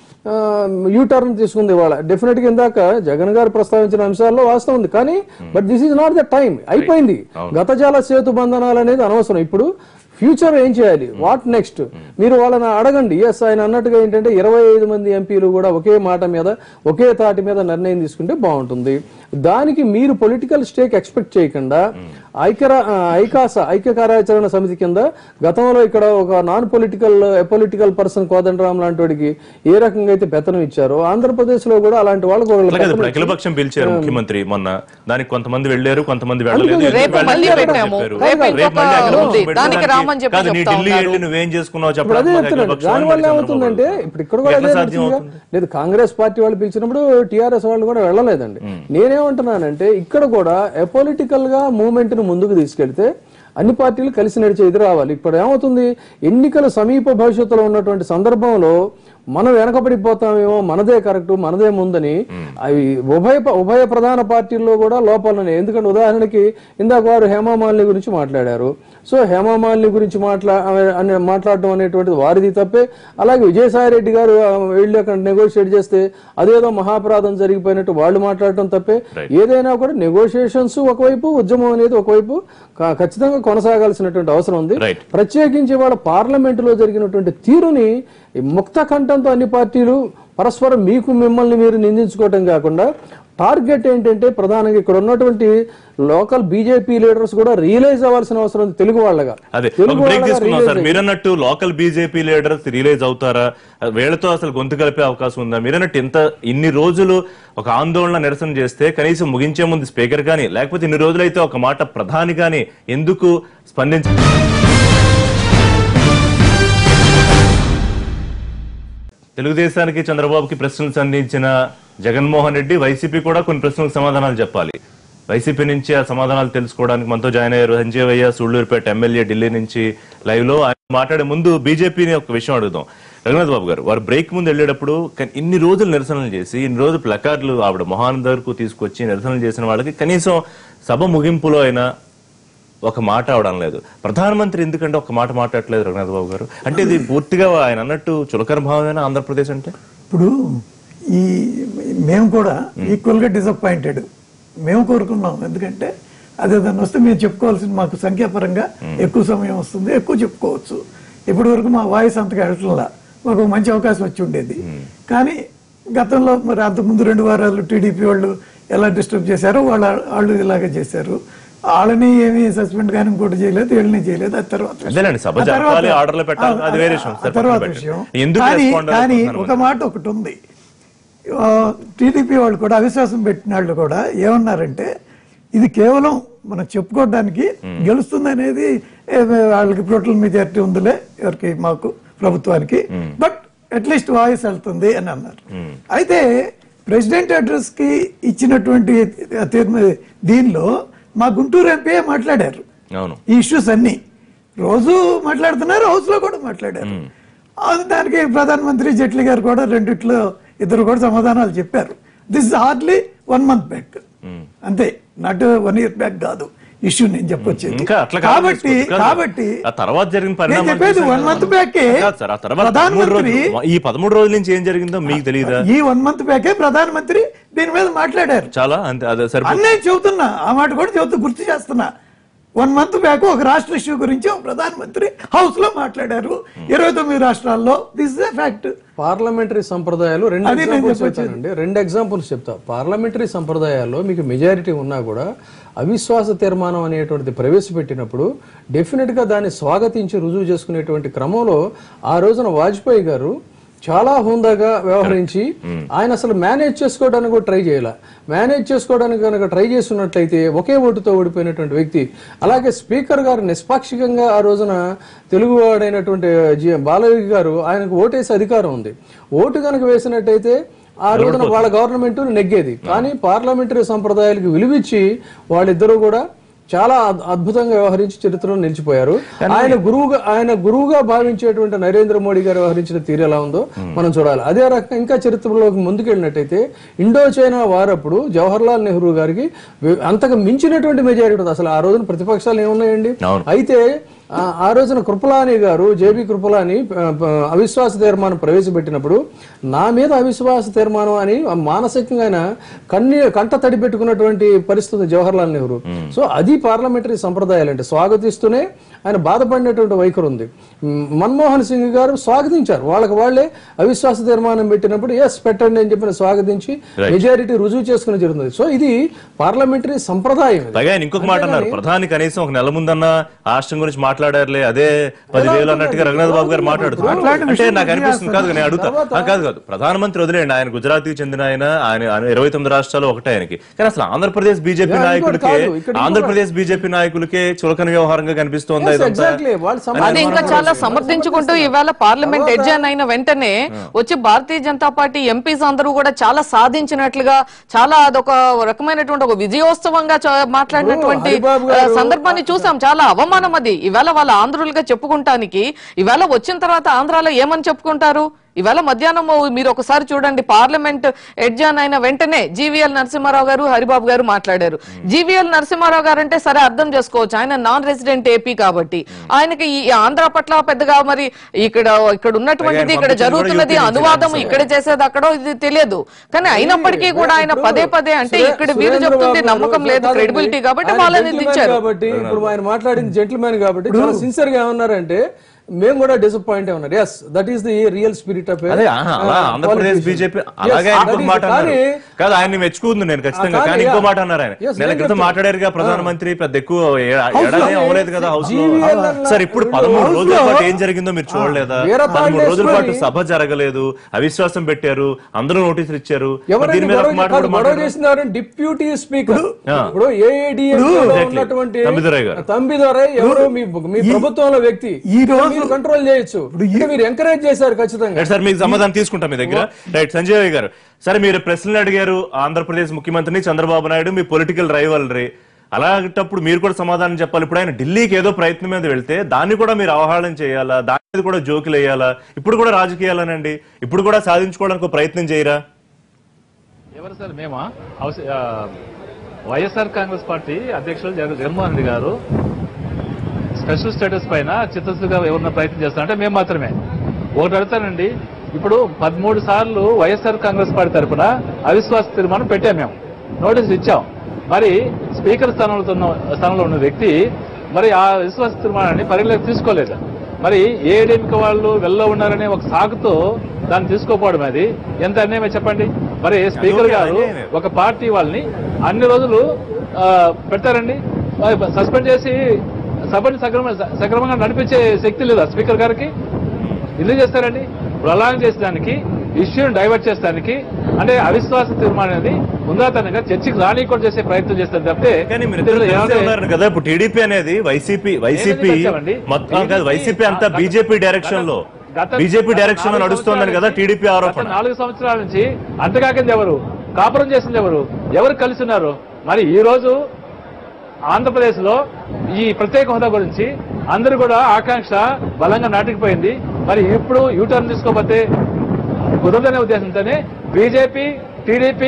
యూ టర్న్ తీసుకుంది ఇవాళ డెఫినెట్ గా ఇందాక జగన్ గారు ప్రస్తావించిన అంశాల్లో వాస్తవం ఉంది కానీ but this is not the time అయిపోయింది గతజాల సేతు బంధనాలు అనేది అనవసరం ఇప్పుడు ఫ్యూచర్ ఏం చేయాలి వాట్ నెక్స్ట్ మీరు వాళ్ళని అడగండి ఎస్ ఆయన అన్నట్టుగా ఏంటంటే ఇరవై ఐదు మంది ఎంపీలు కూడా ఒకే మాట మీద ఒకే తాటి మీద నిర్ణయం తీసుకుంటే బాగుంటుంది దానికి మీరు పొలిటికల్ స్టేక్ ఎక్స్పెక్ట్ చేయకుండా ఐక్యరా ఆ, ఐకాస ఐక్య కార్యాచరణ సమితి కింద గతంలో ఇక్కడ ఒక non political political person Kodandaram లాంటి వాడికి ఏ రకంగా అయితే పెత్తనం ఇచ్చారో ఆంధ్రప్రదేశ్ లో కూడా అలాంటి వాళ్ళకు ఒకళ్ళ అలాగే పెత్తనం ఇప్పుడు అఖిలపక్షం పిలిచారు ముఖ్యమంత్రి మొన్న దానికి కొంతమంది వెళ్ళారు కొంతమంది వెళ్ళలేదు ఎందుకు రేపు మళ్ళీ వెళ్ళలేదు అని పెట్టాము. చెప్పారు. రేపు రేపు ఇంకొక మళ్ళీ అఖిలపక్షం ఉంది. పెట్టిన దానికి దానికి రామని చెప్పి కాదు, నీ చెప్తా ఢిల్లీ ఉన్నారు. వెళ్ళి నువ్వేం చేసుకున్నావు ఇప్పుడు చెప్పడం అదే మాకు చెప్తున్నాను అఖిలపక్షం దాని అని వల్ల చంద్రబాబు ఏమవుతుందంటే గారు. ఇప్పుడు ఇక్కడ కూడా ఎట్లా అదే సాధ్యం నడుస్తుందిగా? అవుతుంది? లేదు కాంగ్రెస్ పార్టీ వాళ్ళు పిలిచినప్పుడు టిఆర్ఎస్ వాళ్ళు కూడా వెళ్ళలేదండి నేనేమంటున్నానంటే ఇక్కడ కూడా పొలిటికల్ గా మూవ్మెంట్ ను ముందుకు తీసుకెళ్తే అన్ని పార్టీలు కలిసి నడిచే ఇది రావాలి ఇప్పుడు ఏమవుతుంది ఎన్నికల సమీప భవిష్యత్తులో ఉన్నటువంటి సందర్భంలో మనం వెనకబడిపోతామేమో మనదే కరెక్ట్ మనదే ముందని అవి ఉభయ ఉభయ ప్రధాన పార్టీల్లో కూడా లోపాలు ఉన్నాయి ఎందుకంటే ఉదాహరణకి ఇందాక వారు హేమామాలిని గురించి మాట్లాడారు సో హేమామాలిని గురించి మాట్లా అనే మాట్లాడడం అనేటువంటిది వారిది తప్పే అలాగే విజయసాయి రెడ్డి గారు ఆ, వెళ్ళి అక్కడ నెగోషియేట్ చేస్తే అదేదో మహాపరాధం జరిగిపోయినట్టు వాళ్ళు మాట్లాడటం తప్పే ఏదైనా కూడా నెగోషియేషన్స్ ఒకవైపు ఉద్యమం అనేది ఒకవైపు క- ఖచ్చితంగా కొనసాగాల్సినటువంటి అవసరం ఉంది Right. ప్రత్యేకించి వాళ్ళ పార్లమెంటులో జరిగినటువంటి తీరుని ఈ ముక్త కంఠంతో అన్ని పార్టీలు పరస్పరం మీకు మిమ్మల్ని మీరు నిందించుకోవటం కాకుండా టార్గెట్ ఏంటంటే ప్రధానంగా ఇక్కడ ఉన్నటువంటి లోకల్ బీజేపీ లీడర్స్ కూడా రియలైజ్ అవ్వాల్సిన అవసరం ఉంది తెలుగు వాళ్ళగా అదే ఒక తెలుగు బ్రేక్ వాళ్ళగా తీసుకున్నాం realize సార్ మీరన్నట్టు లోకల్ బీజేపీ లీడర్స్ రిలీజ్ అవుతారా వీళ్ళతో అసలు గొంతు కలిపే అవకాశం ఉందా మీరన్నట్టు ఇంత ఇన్ని రోజులు ఒక ఆందోళన నిరసన చేస్తే కనీసం ముగించే ముందు స్పీకర్ కానీ లేకపోతే ఇన్ని రోజులైతే ఒక మాట ప్రధాని కానీ ఎందుకు స్పందించ తెలుగుదేశానికి చంద్రబాబుకి ప్రశ్నలు సంధించిన జగన్మోహన్ రెడ్డి వైసీపీ కూడా కొన్ని ప్రశ్నలకు సమాధానాలు చెప్పాలి వైసీపీ నుంచి ఆ సమాధానాలు తెలుసుకోవడానికి మనతో జాయిన్ అయ్యారు సంజీవయ్య సూళ్లూరుపేట ఎమ్మెల్యే ఢిల్లీ నుంచి లైవ్ లో ఆయన మాట్లాడే ముందు బీజేపీని ఒక విషయం అడుగుదాం రఘునాథ్ బాబు గారు వారు బ్రేక్ ముందు వెళ్ళేటప్పుడు క- ఇన్ని రోజులు నిరసనలు చేసి ఇన్ని రోజులు ప్లకార్డులు ఆవిడ మొహాన్ దగ్గరకు తీసుకొచ్చి నిరసనలు చేసిన వాళ్ళకి కనీసం సభ ముగింపులో అయినా ఒక మాట అవడం లేదు ప్రధానమంత్రి ఎందుకంటే ఒక మాట మాట్లాడలేదు రఘునాథ్ బాబు గారు అంటే ఇది పూర్తిగా ఆయన అన్నట్టు చులకన భావమైన ఆంధ్రప్రదేశ్ అంటే ఇప్పుడు ఈ మేము కూడా ఈక్వల్ గా డిసప్పాయింటెడ్ మేము కోరుకున్నాం ఎందుకంటే అదే దాన్ని వస్తే మేము చెప్పుకోవాల్సిన మాకు సంఖ్యాపరంగా ఎక్కువ సమయం వస్తుంది ఎక్కువ చెప్పుకోవచ్చు ఇప్పటి వరకు మా వాయిస్ అంతగా వెళ్ళట్లా మాకు ఒక మంచి అవకాశం వచ్చి ఉండేది కానీ గతంలో మరి అంతకుముందు రెండు వారాలు టీడీపీ వాళ్ళు ఎలా డిస్టర్బ్ చేశారో వాళ్ళ వాళ్ళు ఇలాగే చేశారు వాళ్ళని ఏమీ సస్పెండ్ కానీ ఇంకోటి చేయలేదు వీళ్ళని చేయలేదు ఆ తర్వాత విషయం. అదేలేండి, సభ ఆ తర్వాత- జరపాలి, ఆర్డర్లు పెట్టాలి, ఆ, అది వేరే విషయం. ఆ సరే, తర్వాత పక్కన విషయం పెట్టండి. ఎందుకు కానీ respond కానీ అవుతున్నారు ఒక మాట ఒకటి ఉంది టీడీపీ వాళ్ళు కూడా అవిశ్వాసం పెట్టిన వాళ్ళు కూడా ఏమన్నారంటే ఇది కేవలం మనం చెప్పుకోవడానికి గెలుస్తుంది అనేది ఏ, వాళ్ళకి టోటల్ మెజారిటీ ఉందిలే ఎవరికి మాకు ప్రభుత్వానికి బట్ అట్లీస్ట్ వాయిస్ వెళ్తుంది అని అన్నారు అయితే ప్రెసిడెంట్ అడ్రస్ కి ఇచ్చినటువంటి తీర్మ- దీనిలో మా గుంటూరు ఎంపీ మాట్లాడారు అవును ఈ ఇష్యూస్ అన్ని రోజు మాట్లాడుతున్నారు హౌస్ లో కూడా మాట్లాడారు అది దానికి ప్రధానమంత్రి జైట్లీ గారు కూడా రెండిట్లో ఇద్దరు కూడా సమాధానాలు చెప్పారు this hardly one month back అంతే నాట్ వన్ ఇయర్ బ్యాక్ కాదు ఇష్యూ నేను చెప్పొచ్చేది ఇంకా అట్లా కాదు కాబట్టి తీసుకోవచ్చు. కాదు. కాబట్టి ఆ తర్వాత జరిగిన నేను పరిణామాలు చెప్పేది చూసాం వన్ కదా. మంత్ బ్యాకే కాదు సార్ ఆ తర్వాత పదమూడు ప్రధానమంత్రి రోజులు ఈ పదమూడు రోజుల నుంచి ఏం జరిగిందో మీకు తెలియదా ఈ వన్ మంత్ బ్యాకే ప్రధానమంత్రి దీని మీద మాట్లాడారు చాలా అంతే అదే సరిపోతుంది అన్నీ చెబుతున్నా ఆ మాట కూడా చెబుతూ గుర్తు చేస్తున్నా వన్ మంత్ బ్యాక్ ఒక రాష్ట్ర ఇష్యూ గురించి ఒక ప్రధానమంత్రి హౌస్ లో మాట్లాడారు ఇరవై తొమ్మిది రాష్ట్రాల్లో దిస్ ఇస్ ఫ్యాక్ట్ పార్లమెంటరీ సంప్రదాయాలు రెండు అది నేను ఎగ్జాంపుల్స్ చెప్పొచ్చేది. చెప్తానండి రెండు ఎగ్జాంపుల్స్ చెప్తా పార్లమెంటరీ సంప్రదాయాల్లో మీకు మెజారిటీ ఉన్నా కూడా అవిశ్వాస తీర్మానం అనేటువంటిది ప్రవేశపెట్టినప్పుడు డెఫినెట్ గా దాన్ని స్వాగతించి రుజువు చేసుకునేటువంటి క్రమంలో ఆ రోజున వాజ్పేయి గారు చాలా హుందాగా వ్యవహరించి ఆయన అసలు మేనేజ్ చేసుకోవడానికి కూడా ట్రై చేయాల మేనేజ్ చేసుకోవడానికి కనుక ట్రై చేస్తున్నట్లయితే ఒకే ఓటుతో ఓడిపోయినటువంటి వ్యక్తి అలాగే స్పీకర్ గారు నిష్పాక్షికంగా ఆ రోజున తెలుగువాడైనటువంటి జి బాలయ్య గారు ఆయనకు ఓటేసే అధికారం ఉంది ఓటు కనుక వేసినట్టయితే ఆ రోజున వాళ్ళ గవర్నమెంట్ నెగ్గేది కానీ పార్లమెంటరీ సంప్రదాయాలకు విలువిచ్చి వాళ్ళిద్దరూ కూడా చాలా అద్- అద్భుతంగా వ్యవహరించి చరిత్రలో నిలిచిపోయారు ఆయన గురువుగా ఆయన గురువుగా భావించేటువంటి నరేంద్ర మోడీ గారు వ్యవహరించిన తీరు ఎలా ఉందో మనం చూడాలి అదే రకంగా ఇంకా చరిత్రలోకి ముందుకెళ్ళినట్టయితే ఇండో చైనా వారప్పుడు జవహర్లాల్ నెహ్రూ గారికి వి- అంతకు మించినటువంటి మెజారిటీ ఉంది అసలు ఆ రోజున ప్రతిపక్షాలు ఏమున్నాయండి అవును. అయితే ఆ- ఆ రోజున కృపలాని గారు జేబీ కృపలాని ఆ, ప- అవిశ్వాస తీర్మానం ప్రవేశపెట్టినప్పుడు నా మీద అవిశ్వాస తీర్మానం అని మానసికంగా ఆయన కన్ని కంట తడి పెట్టుకున్నటువంటి పరిస్థితి జవహర్లాల్ నెహ్రూ సో అది పార్లమెంటరీ సంప్రదాయాలు అంటే స్వాగతిస్తూనే ఆయన బాధపడినటువంటి వైఖరి ఉంది మ్, మన్మోహన్ సింగ్ గారు స్వాగతించారు వాళ్ళకి వాళ్ళే అవిశ్వాస తీర్మానం పెట్టినప్పుడు ఎస్ పెట్టండి అని చెప్పిన స్వాగతించి మెజారిటీ రుజువు చేసుకుని జరుగుతుంది సో ఇది పార్లమెంటరీ సంప్రదాయం ఇది. పైగా ఆయన ఇంకొక మాట అన్నారు ప్రధాని కనీసం ఒక నెల ముందన్న రాష్ట్రం గురించి మాట్లాడారులే అదే పదివేలు అన్నట్టుగా రఘునాథ్ బాబు గారు మాట్లాడుతున్నారు మాట్లాడిన అంటే విషయం నాకు అనిపిస్తుంది కాదు నేను అడుగుతా తర్వాత- ఆ, కాదు కాదు ప్రధానమంత్రి వదిలేండి ఆయన గుజరాత్ కి చెందిన ఆయన ఆయన ఆయన ఇరవై తొమ్మిది రాష్ట్రాలు ఒకటే ఆయనకి కానీ అసలు ఆంధ్రప్రదేశ్ బీజేపీ యా, ఇంకోటి నాయకులకే కాదు, ఇక్కడ ఆంధ్రప్రదేశ్ బీజేపీ నాయకులకే చులకన వ్యవహారంగా కనిపిస్తోంది Yes, ఇదంతా exactly. వాళ్ళు సమాధానం అది ఇంకా చాలా సమర్థించుకుంటూ ఇవాళ పార్లమెంట్ ఎడ్జాన్ అయిన వెంటనే వచ్చి భారతీయ జనతా పార్టీ ఎంపీస్ అందరూ కూడా చాలా సాధించినట్లుగా చాలా అదొక రకమైనటువంటి ఒక విజయోత్సవంగా చ- మాట్లాడినటువంటి హరిబాబు ఆ, గారు- సందర్భాన్ని చూసాం చాలా అవమానం అది ఇవాళ వాళ్ళ ఆంధ్రులుగా చెప్పుకుంటానికి ఇవాళ వచ్చిన తర్వాత ఆంధ్రాలో ఏమని చెప్పుకుంటారు ఇవాళ మధ్యాహ్నం మీరు ఒకసారి చూడండి పార్లమెంట్ ఎడ్జాన్ అయిన వెంటనే జీవీఎల్ నరసింహారావు గారు హరిబాబు గారు మాట్లాడారు జీవీఎల్ నరసింహారావు గారు అంటే సరే అర్థం చేసుకోవచ్చు ఆయన నాన్ రెసిడెంట్ ఏపీ కాబట్టి ఆయనకి ఈ ఆంధ్ర పట్ల పెద్దగా మరి ఇక్కడ ఇక్కడ ఉన్నటువంటిది ఇక్కడ పంపించింది కూడా జరుగుతున్నది యూపీ నుంచి అనువాదం రాజస్థాన్. ఇక్కడ చేసేది అక్కడో ఇది తెలియదు కానీ అయినప్పటికీ కూడా ఆయన ఇప్పుడు పదే పదే అంటే సురే- ఇక్కడ వీరు సురేంద్ర చెప్తుంది బాబు నమ్మకం గారు లేదు కాదండి. క్రెడిబిలిటీ కాబట్టి ఆయన వాళ్ళని gentleman దించారు కాబట్టి ఇప్పుడు ఆయన మాట్లాడింది జెంట్మెన్ కాబట్టి చాలా సిన్సియర్ గా ఏమన్నారంటే మేము కూడా డిసప్పాయింట్ ఉన్నారు yes that is the real spirit of అదే ఆహా, అలా ఆంధ్రప్రదేశ్ బీజేపీ అలాగే ఆయన ఇంకొక మాట అన్నారు కాదు ఆయన్ని మెచ్చుకుంది నేను ఖచ్చితంగా కానీ, కానీ ఇంకో yeah. మాట అన్నారు ఆయన Yes, నెల నేను క్రితం చెప్తాను. మాట్లాడారుగా ప్రధానమంత్రి పెద్ద ఎక్కువ ఏ- ఏడాది అవ్వలేదు కదా హౌస్ లో GVL అన్న- సార్ ఇప్పుడు పదమూడు House రోజుల లో- పాటు ఏం జరిగిందో మీరు చూడలేదా వీరపాండే పదమూడు రోజుల పాటు స్వామి- సభ జరగలేదు అవిశ్వాసం పెట్టారు అందరూ నోటీసులు ఇచ్చారు మరి ఎవరైనా దీని మీద ఒక గొడవ మాట కాదు, కూడా గొడవ మాట్లాడారు. చేసినారు డిప్యూటీ స్పీకర్ ఆ. ఇప్పుడు ఏఐడిఎం Exactly. ఉన్నటువంటి తంబిదురై గారు. తంబిదొరై ఎవరో మీ మీ ప్రభుత్వంలో వ్యక్తి ఈ రోజు- మీరు కంట్రోల్ చేయొచ్చు అంటే మీరు ఎంకరేజ్ చేశారు ఖచ్చితంగా రైట్ సార్ మీకు సమాధానం తీసుకుంటాం మీ దగ్గర రైట్ సంజయ్ గారు సరే మీరు ప్రశ్నలు అడిగారు ఆంధ్రప్రదేశ్ ముఖ్యమంత్రిని చంద్రబాబు నాయుడు మీ పొలిటికల్ రైవల్రీ అలాంటప్పుడు మీరు కూడా సమాధానం చెప్పాలి ఇప్పుడు ఆయన ఢిల్లీకి ఏదో ప్రయత్నం మీద వెళ్తే దాన్ని కూడా మీరు అవహేళన చేయాలా దాని మీద కూడా జోకులు వేయాలా ఇప్పుడు కూడా రాజకీయాలనండి ఇప్పుడు కూడా సాధించుకోవడానికి ఒక ప్రయత్నం చేయరా ఎవరు సార్ మేమా హౌస్ ఆ, వైఎస్ఆర్ కాంగ్రెస్ పార్టీ అధ్యక్షులు జగన్- జగన్మోహన్ రెడ్డి గారు స్పెషల్ స్టేటస్ పైన చిత్తశుద్ధిగా ఎవరన్నా ప్రయత్నం చేస్తారంటే మేము మాత్రమే ఒకటి అడుగుతానండి ఇప్పుడు పదమూడు సార్లు వైఎస్ఆర్ కాంగ్రెస్ పార్టీ తరఫున అవిశ్వాస తీర్మానం పెట్టాం మేము నోటీసులు ఇచ్చాం మరి స్పీకర్ స్థానంలో ఉన్న స్థానంలో ఉన్న వ్యక్తి మరి ఆ విశ్వాస తీర్మానాన్ని పరిగణలోకి తీసుకోలేదు మరి ఏడెమిక వాళ్ళు వెళ్ళ ఉన్నారనే ఒక సాకుతో దాన్ని తీసుకోపోవడం అది ఎంత అన్యాయమే చెప్పండి మరి స్పీకర్ గారు ఒక పార్టీ వాళ్ళని అన్ని రోజులు ఆ, పెడతారండి సస్పెండ్ చేసి సభని సక్రమ సక్రమంగా నడిపించే శక్తి లేదా స్పీకర్ గారికి ఎందుకు చేస్తారండి ఇప్పుడు అలా చేసేదానికి ఇష్యూని డైవర్ట్ చేసడానికి అంటే అవిశ్వాస తీర్మానం అనేది ముందాతనంగా చర్చకి రానికుండా చేసే ప్రయత్నం చేస్తారు తప్పితే కానీ మీరు ఇందులో ఇద్దరు కలిసే ఏమంటే- ఉన్నారు కదా ఇప్పుడు టీడీపీ అనేది వైసీపీ వైసీపీ కలిసామండి. మొత్తం కాదు వైసీపీ అంతా గత- బీజేపీ డైరెక్షన్ లో గత- బీజేపీ గత డైరెక్షన్ లో నాలుగు నడుస్తోందని కదా సంవత్సరాల టీడీపీ నుంచి- ఆరోపణ గత నాలుగు సంవత్సరాల నుంచి అంతకాకింది ఎవరు కాపురం చేసింది ఎవరు ఎవరు కలిసి ఉన్నారు మరి ఈ రోజు ఆంధ్రప్రదేశ్ లో ఈ ప్రత్యేక హోదా గురించి అందరూ కూడా ఆకాంక్ష బలంగా నాటుకుపోయింది మరి ఇప్పుడు యూటర్న్ తీసుకోకపోతే కుదరదనే ఉద్దేశంతోనే బీజేపీ టీడీపీ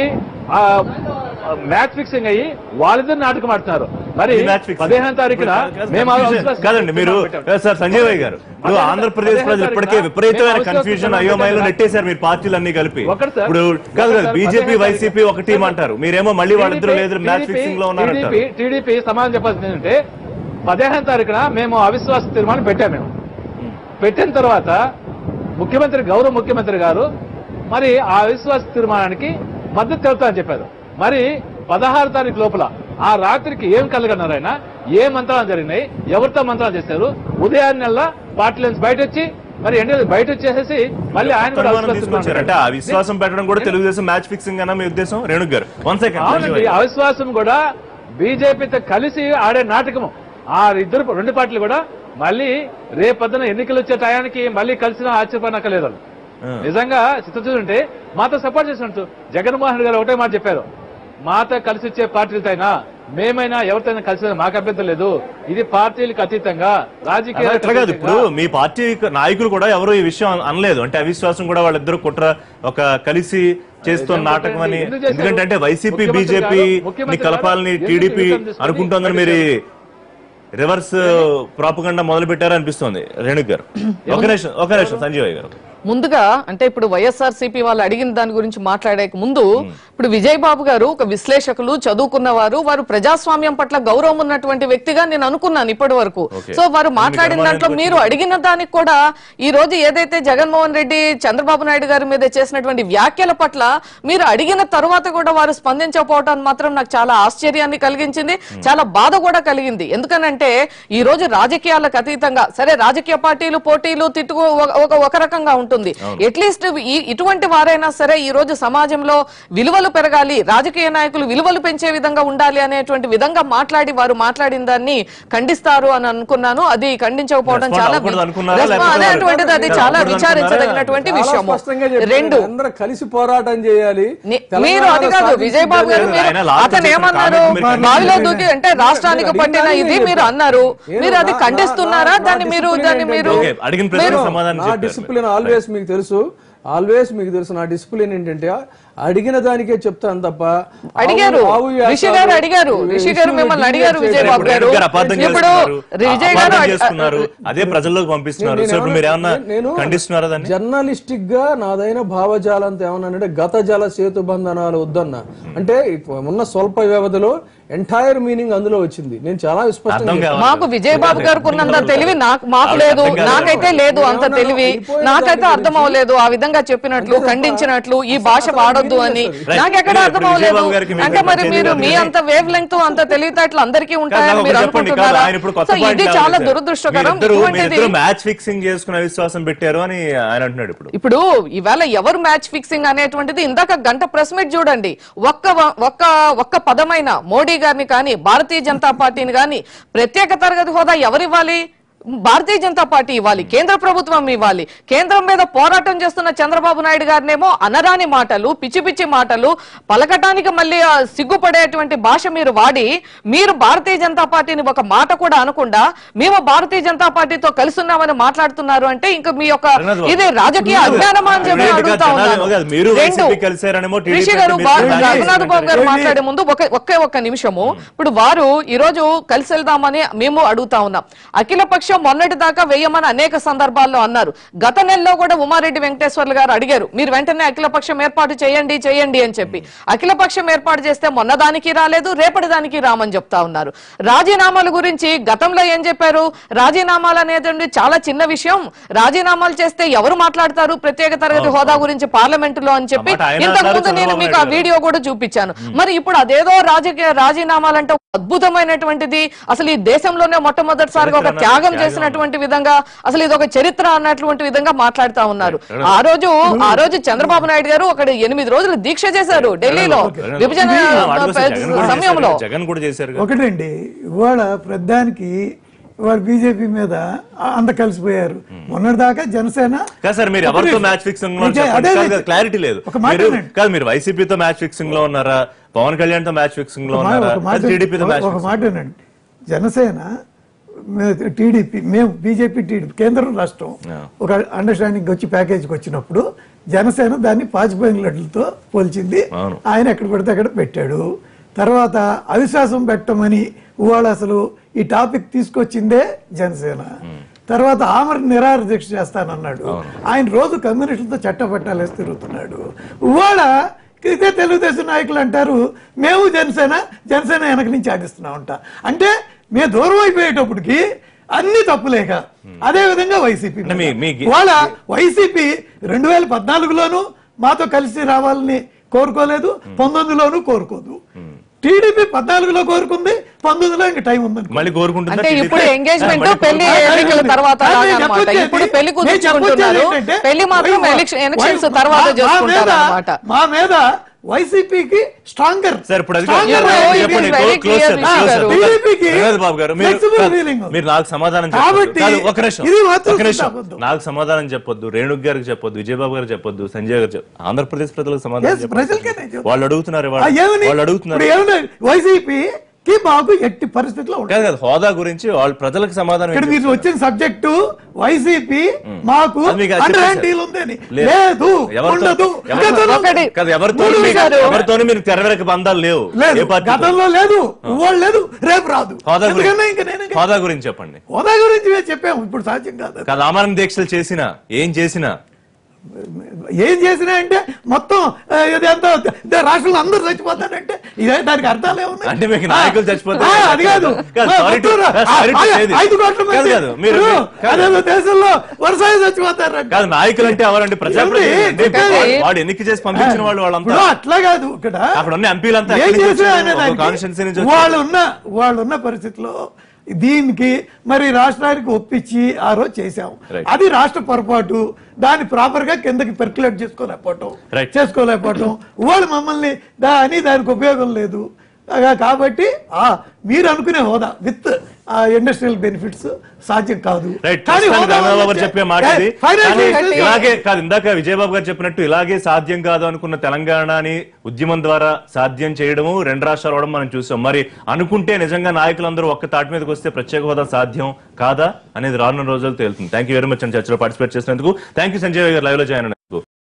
మ్యాచ్ ఫిక్సింగ్ అయ్యి వాళ్ళిద్దరు నాటకం ఆడుతున్నారు మరి ఇది match fixing. పదిహేను తారీఖున కాదు, మేము confusion. అవిశ్వాస కాదండి మీరు పెట్టాం. కాదు సార్ సంజయ్ భాయ్ గారు ఇప్పుడు పదిహేను ఆంధ్రప్రదేశ్ తారీఖున ప్రజలు ఇప్పటికే మేము విపరీతమైన అవిశ్వాస కన్ఫ్యూజన్ తీర్మానం అయోమయంలో పెట్టాం. నెట్టేశారు మీరు పార్టీలన్నీ కలిపి ఒకటి సార్. ఇప్పుడు కాదు ఒకటి కదా సార్, బీజేపీ పదిహేను వైసీపీ తారీఖున ఒక టీం అంటారు మీరేమో మళ్ళీ వాళ్ళిద్దరు లేదు మ్యాచ్ ఫిక్సింగ్ లో ఉన్నారంటారు టీడీపీ టీడీపీ సమాధానం చెప్పాల్సింది ఏంటంటే పదిహేను తారీఖున మేము అవిశ్వాస తీర్మానం పెట్టాము మేము పెట్టిన తర్వాత ముఖ్యమంత్రి గౌరవ ముఖ్యమంత్రి గారు మరి ఆ అవిశ్వాస తీర్మానానికి మద్దతు తెలుపుతామని చెప్పారు మరి పదహారు తారీఖు లోపల ఆ రాత్రికి ఏం కలగన్నారు ఆయన ఏ మంత్రాలు జరిగినాయి ఎవరితో మంత్రాలు చేశారు ఉదయాన్నే పార్టీ నుంచి బయట వచ్చి మరి ఎండ బయట వచ్చేసేసి మళ్ళీ ఆయన కూడా తీర్మానం అవిశ్వాస తీర్మానం తీసుకొచ్చారు అంటే ఆ విశ్వాసం పెట్టడం కూడా తెలుగుదేశం మ్యాచ్ ఫిక్సింగ్ అన్న మీ ఉద్దేశం రేణుక్ గారు వన్ సెకండ్ అవునండి అవిశ్వాసం కూడా బీజేపీతో కలిసి ఆడే నాటకము ఆ ఇద్దరు రెండు పార్టీలు కూడా మళ్ళీ రేపొద్దున ఎన్నికలు వచ్చే టయానికి మళ్ళీ కలిసిన ఆశ్చర్యపడనక్కలేదు వాళ్ళు. నిజంగా చిత్తచూరు ఉంటే మాతో సపోర్ట్ చేసినట్టు జగన్మోహన్ రెడ్డి గారు ఒకటే మాట చెప్పారు మాతో కలిసి వచ్చే పార్టీలతోనైనా మేమైనా ఎవరితోనైనా కలిసి మాకు అభ్యంతరం లేదు ఇది పార్టీలకు అతీతంగా రాజకీయ అట్లా కాదు ఇప్పుడు మీ పార్టీ నాయకులు కూడా ఎవరు ఈ విషయం అన- అనలేదు అంటే అవిశ్వాసం కూడా వాళ్ళిద్దరు కుట్ర ఒక కలిసి చేస్తున్న ఎందుకు నాటకం అని ఎందుకు చేశారు? ఎందుకంటే అంటే వైసీపీ ముఖ్యమంత్రి బీజేపీ గారు- ముఖ్యమంత్రి ని కలపాలని గారు టీడీపీ ఎందుకు తీసుకొని అనుకుంటోందని మీరు రివర్స్ ప్రాపగండా మొదలు పెట్టారు అనిపిస్తోంది రేణుక్ గారు ఒక నిమిషం ఒక నిమిషం సంజయ్ గారు ముందుగా అంటే ఇప్పుడు వైఎస్ఆర్ సిపి వాళ్ళు అడిగిన దాని గురించి మాట్లాడే ముందు ఇప్పుడు విజయ్ బాబు గారు ఒక విశ్లేషకులు చదువుకున్నవారు వారు ప్రజాస్వామ్యం పట్ల గౌరవం ఉన్నటువంటి వ్యక్తిగా నేను అనుకున్నాను ఇప్పటి వరకు Okay. సో వారు మాట్లాడిన అనుమానం దాంట్లో ఎందుకు మీరు అడిగిన దానికి కూడా ఈ రోజు ఏదైతే జగన్మోహన్ రెడ్డి చంద్రబాబు నాయుడు గారి మీద చేసినటువంటి వ్యాఖ్యల పట్ల మీరు అడిగిన తరువాత కూడా వారు స్పందించకపోవడం మాత్రం నాకు చాలా ఆశ్చర్యాన్ని కలిగించింది చాలా బాధ కూడా కలిగింది ఎందుకనంటే ఈ రోజు రాజకీయాలకు అతీతంగా సరే రాజకీయ పార్టీలు పోటీలు తిట్టుకు ఒక- ఒక ఒక రకంగా ఉంటుంది అట్లీస్ట్ ఇటువంటి వారైనా సరే ఈ రోజు సమాజంలో విలువలు పెరగాలి రాజకీయ నాయకులు విలువలు పెంచే విధంగా ఉండాలి అనేటువంటి విధంగా మాట్లాడి వారు మాట్లాడిన దాన్ని ఖండిస్తారు అని అనుకున్నాను అది ఖండించకపోవడం Respond చాలా అవ్వకూడదు అనుకున్నారా? Respond లేకపోతే అనేటువంటిది అది వారు- చాలా అవ్వకూడదు విచారించదగినటువంటి చాలా విషయము స్పష్టంగా చెప్పారు. రెండు అందరూ కలిసి పోరాటం చేయాలి ని- తెలంగాణ మీరు అది కాదు సాధించింది విజయ్ బాబు గారు లేదు. మీరు ఆయన లాస్ట్ అతను చేసిన ఏమన్నారు comment మీరు బావిలో ఖండించండి. దూకి అంటే రాష్ట్రానికి మీరు పట్టిన అడిగిన ఇది దాన్ని మీరు చెప్పారు. అన్నారు నేను మీరు అది నా- ఖండిస్తున్నారా నా- నా దాన్ని మీరు discipline దాన్ని మీరు ఏంటంటే- ఓకే, అడిగిన ప్రశ్నకు మీరు- సమాధానం నా చెప్పారు. డిసిప్లిన్ ఆల్వేస్ మీకు తెలుసు ఆల్వేస్ మీకు తెలుసు నా డిసిప్లిన్ ఏంటంటే అడిగిన దానికే చెప్తాను తప్ప అడిగారు ఆవు- ఆవు యాసాలు, రిషి గారు అడిగారు రిషి గారు ఇష్యూ మిమ్మల్ని డిక్లేర్ అడిగారు విజయ్ చేయడం. బాబు ఇప్పుడు గారు రేణుక్ గారు అపార్థం ఇప్పుడు చేసుకున్నారు విజయ్ అపార్థం గారు చేసుకున్నారు అదే ప్రజల్లోకి పంపిస్తున్నారు నేను సో ఇప్పుడు మీరు ఏమన్నా ఏమన్నా- నేను ఖండిస్తున్నారా దాన్ని జర్నలిస్టిక్ గా నాదైన భావజాలంతో ఏమన్నానంటే గత జల సేతు బంధనాలు వద్దన్నా అంటే ఇప్పుడు ఉన్న స్వల్ప వ్యవధిలో ఎంటైర్ మీనింగ్ అందులో వచ్చింది నేను చాలా అర్థం స్పష్టంగా కావాలి. మాకు విజయ్ బాబు గారికి ఉన్నంత తెలివి నాకు మాకు ఆవిడ లేదు అర్థం కాదు. నాకైతే లేదు అంత ఏమన్నా తెలివి అయిపోయిన నాకైతే దాని అర్థం అవ్వలేదు ఆ విధంగా చెప్పినట్లు అంతే తప్ప ఖండించినట్లు ఈ అసలు భాష అసలు వాడొద్దు మీనింగ్ అని లేదు. Right. నాకెక్కడ ఇప్పుడు అర్థం విజయ్ అవ్వలేదు బాబు గారికి మీకు అంటే మరి నచ్చేది మీరు కాదు మీ కానీ- అంత వేవ్ లెంగ్త్ అంత తెలివితేటలు అందరికీ ఉంటాయని కాదు, మీరు ఒకటి చెప్పండి, కాదు, అనుకుంటున్నారా ఆయన ఇప్పుడు కొత్త సో point ఇది లేవలేదు చాలా సార్. దురదృష్టకరం మీరిద్దరూ- ఇటువంటిది మీరిద్దరూ మ్యాచ్ ఫిక్సింగ్ చేసుకున్న విశ్వాసం పెట్టారు అని ఆయన అంటున్నాడు ఇప్పుడు ఇప్పుడు ఇవాళ ఎవరు మ్యాచ్ ఫిక్సింగ్ అనేటువంటిది ఇందాక గంట ప్రెస్ మీట్ చూడండి ఒక్క వ- ఒక్క ఒక్క పదమైన మోడీ గారిని కానీ భారతీయ జనతా పార్టీని కానీ ప్రత్యేక తరగతి హోదా ఎవరివ్వాలి భారతీయ జనతా పార్టీ ఇవ్వాలి కేంద్ర ప్రభుత్వం ఇవ్వాలి కేంద్రం మీద పోరాటం చేస్తున్న చంద్రబాబు నాయుడు గారినేమో అనరాని మాటలు పిచ్చి పిచ్చి మాటలు పలకటానికి మళ్ళీ ఆ సిగ్గుపడేటువంటి భాష మీరు వాడి మీరు భారతీయ జనతా పార్టీని ఒక మాట కూడా అనకుండా మేము భారతీయ జనతా పార్టీతో కలిసి ఉన్నామని మాట్లాడుతున్నారు అంటే ఇంకా మీ యొక్క రంగనాథ్ బాబు. ఇది రాజకీయ అజ్ఞానమా అని చెప్పి Immediate గా అడుగుతా జనాలు ఉన్నాను. కాదు, మీరు రెండు, వైసీపీ కలిశారనేమో టీడీపీ రిషి అంటే గారు మీరు వా- దాన్ని రఘునాథ్ బాబు గారు ఏంటి? మాట్లాడే ముందు ఒక ఒకే ఒక్క నిమిషము ఇప్పుడు వారు ఈ రోజు కలిసి వెళ్దామని మేము అడుగుతా ఉన్నాం అఖిల పక్షం మొన్నటి దాకా వేయమని అనేక సందర్భాల్లో అన్నారు గత నెలలో కూడా ఉమారెడ్డి వెంకటేశ్వర్లు గారు అడిగారు మీరు వెంటనే అఖిల పక్షం ఏర్పాటు చేయండి చేయండి అని చెప్పి అఖిల పక్షం ఏర్పాటు చేస్తే మొన్న దానికి రాలేదు రేపటి దానికి రామని చెప్తా ఉన్నారు రాజీనామాల గురించి గతంలో ఏం చెప్పారు రాజీనామాలు అనేది చాలా చిన్న విషయం రాజీనామాలు చేస్తే ఎవరు మాట్లాడతారు ప్రత్యేక తరగతి హోదా గురించి పార్లమెంటులో అని చెప్పి ఆ మాట ఆయన ఇంతకు అన్నారు, ముందు నేను చంద్రబాబు మీకు ఆ నాయుడు వీడియో కూడా చూపించాను మరి ఇప్పుడు అదేదో రాజకీయ రాజీనామాలంటే ఒక అద్భుతమైనటువంటిది అసలు ఈ దేశంలోనే మొట్టమొదటిసారిగా ఒక చరిత్ర త్యాగం త్యాగం చేసినటువంటి విధంగా అసలు ఇది ఒక చరిత్ర అన్నటువంటి విధంగా మాట్లాడుతా ఉన్నారు ఆ రోజు ఆ రోజు చంద్రబాబు నాయుడు గారు ఒక ఎనిమిది రోజులు దీక్ష చేశారు ఢిల్లీలో విభజన వాటి కోసం జగన్ కూడా సమయంలో చేశారు. జగన్ కూడా చేశారు కదా. ఒకటండి ఇవాళ ప్రధానికి ఇవాళ బీజేపీ మీద అంత కలిసిపోయారు మొన్నటిదాకా జనసేన కాదు సార్ మీరు ఎవరితో మ్యాచ్ ఫిక్సింగ్ లో నిజే- అదే చెప్పండి. కాదు, క్లారిటీ లేదు ఒక మాట మీరు- వినండి. కాదు మీరు వైసీపీతో మ్యాచ్ ఫిక్సింగ్ లో ఉన్నారా పవన్ కళ్యాణ్ తో మ్యాచ్ ఫిక్సింగ్ లో ఒక మాట- ఉన్నారా ఒక మాట టీడీపీతో మ్యాచ్ ఒక మాట వినండి జనసేన టీడీపీ మేము బీజేపీ టీడీపీ కేంద్రం రాష్ట్రం Yeah. ఒక అండర్స్టాండింగ్ వచ్చి ప్యాకేజీకి వచ్చినప్పుడు జనసేన దాన్ని పాచిపోయిన లడ్లతో పోల్చింది అవును. ఆయన ఎక్కడ పడితే అక్కడ పెట్టాడు తర్వాత అవిశ్వాసం పెట్టమని ఇవాళ అసలు ఈ టాపిక్ తీసుకొచ్చిందే జనసేన తర్వాత ఆమర నిరాహార దీక్ష చేస్తానన్నాడు ఆయన రోజు కమ్యూనిస్టులతో చట్టపట్టాలు వేసి తిరుగుతున్నాడు ఇవాళ ఇదే తెలుగుదేశం నాయకులు అంటారు మేము జనసేన జనసేన వెనక నుంచి ఆడిస్తున్నాం అంట అంటే మేము దూరం అయిపోయేటప్పటికి అన్ని తప్పులేక అదే విధంగా వైసీపీ అంటే మీ- మీ- వాళ్ళ వైసీపీ రెండు వేల పద్నాలుగులోను మాతో కలిసి రావాలని కోరుకోలేదు పంతొమ్మిదిలోనూ కోరుకోదు టీడీపీ పద్నాలుగులో కోరుకుంది పంతొమ్మిదిలో ఇంకా టైం ఉందని మళ్ళీ కోరుకుంటుందా అంటే TDP? ఇప్పుడు ఎంగేజ్మెంట్ మళ్ళీ పెళ్లి కోరుకుంటుందా? ఎన్నికల తర్వాత అదే లాగా అన్నమాట చెప్పొచ్చేది. ఇప్పుడు పెళ్లి నేను కుదుర్చుకుంటున్నారు చెప్పొచ్చేది ఏంటంటే, పెళ్లి మాత్రం వై- ఎలక్షన్ ఎలక్షన్స్ వై- తర్వాత మా- మా చేసుకుంటారు మీద- అన్నమాట మా మీద వైసీపీకి స్ట్రాంగర్ సార్ ఇప్పుడు అది Stronger చెప్పండి, way, it చెప్పండి, is very close- close clear, చేద్దాం, విషయం close గారు. చేద్దాం. టీడీపీకి రంగనాథ్ బాబు గారు మీరు flexible కాదు, feeling ఉంది. మీరు నాకు సమాధానం కాబట్టి చెప్పొద్దు కాదు, ఒక నిమిషం ఇది మాత్రం ఒక నిమిషం అబద్ధం. నాకు సమాధానం చెప్పొద్దు రేణుక్ గారికి చెప్పొద్దు విజయబాబు గారికి చెప్పొద్దు సంజయ్ గారు చెప్పొద్దు ఆంధ్రప్రదేశ్ ప్రజలకు సమాధానం Yes, చెప్పొద్దు. ప్రజలకే నేను చెప్తున్నా. వాళ్ళు అడుగుతున్నారు ఆ, ఇవాళ. ఏమని వాళ్ళు అడుగుతున్నారు ఇప్పుడు ఏమన్నా వైసీపీకి మాకు ఎట్టి పరిస్థితిలో ఉంటుంది కాదు కాదు హోదా గురించి వాళ్ళు ప్రజలకు సమాధానం ఇక్కడ ఏంటి? మీరు వచ్చిన సబ్జెక్టు వైసీపీ మాకు అది మీకు అది అండర్ చెప్పేశారు. హ్యాండ్ డీల్ ఉందని లేదు. లేదు ఎవరితో- ఉండదు ఎవరితో- గతంలో- ఒకటి. కాదు ఎవరితో మూడు మీకు- విషయాలు. ఎవరితోనూ మీరు తెరవేరక బంధాలు లేవు లేదు ఏ పార్టీ గతంలో లేదు ఇవాళ లేదు రేపు రాదు హోదా ఎందుకన్నా ఇంకా గురించి నేను హోదా గురించి చెప్పండి హోదా గురించి మేము చెప్పాము ఇప్పుడు సాధ్యం కాదు అది. కాదు ఆమరణ దీక్షలు చేసినా ఏం చేసినా ఏం చేసినా అంటే మొత్తం ఆ, ఇదంతా ద- రాష్ట్రంలో అందరూ చచ్చిపోతారంటే ఇదే దానికి అర్థాలు ఏమున్నాయి అంటే మీకు నాయకులు చచ్చిపోతే ఆ, అది కాదు కాదు, మా sorry to- మొత్తం రా- sorry to ఆ, say this. ఐదు కోట్ల మంది కాదు, కాదు, మీరు- ఇప్పుడు కాదు. అదేదో దేశంలో వరుసగా చచ్చిపోతారంట కాదు నాయకులు అంటే ఎవరండి ప్రజాప్రతినిధులు ఏమండి? అంటే చెప్పేది. వాడు ఎన్నిక చేసి పంపించిన వాళ్ళు వాళ్ళంతా ఇప్పుడు అట్లా కాదు ఇక్కడ అక్కడ ఉన్న ఎంపీలంతా ఏం ఎక్కడి నుంచి చేసా వచ్చారు? అనే ఒక దానికి కాన్స్టిట్యున్సీ నుంచి వచ్చారు. వాళ్ళు ఉన్న వాళ్ళు ఉన్న పరిస్థితిలో దీనికి మరి రాష్ట్రానికి ఒప్పించి ఆ రోజు చేశాం Right. అది రాష్ట్ర పొరపాటు దాన్ని ప్రాపర్ గా కిందకి పెర్కులేట్ చేసుకోలేకపోవటం Right. చేసుకోలేకపోవటం వాళ్ళు మమ్మల్ని దాని దానికి ఉపయోగం లేదు ఆ, కాబట్టి ఆ మీరు అనుకునే హోదా విత్ ఇండస్ట్రియల్ బెనిఫిట్స్ సాధ్యం కాదు రైట్ కానీ ప్రస్తుతానికి హోదా రంగనాథ్ బాబు వచ్చే- చెప్పే మాట ఇది Financial కానీ issues- ఇలాగే కాదు ఇందాక విజయబాబు గారు చెప్పినట్టు ఇలాగే సాధ్యం కాదు అనుకున్న తెలంగాణని ఉద్యమం ద్వారా సాధ్యం చేయడము రెండు రాష్ట్రాలు అవడం మనం చూసాం మరి అనుకుంటే నిజంగా నాయకులందరూ ఒక్క తాటి మీదకి వస్తే ప్రత్యేక హోదా సాధ్యం కాదా అనేది రానున్న రోజులు తేలుతుంది థ్యాంక్ యూ వెరీ మచ్ అని చర్చలో పార్టిసిపేట్ చేసినందుకు థ్యాంక్ యూ సంజయ్ గారు లైవ్ లో జాయిన్ అయినందుకు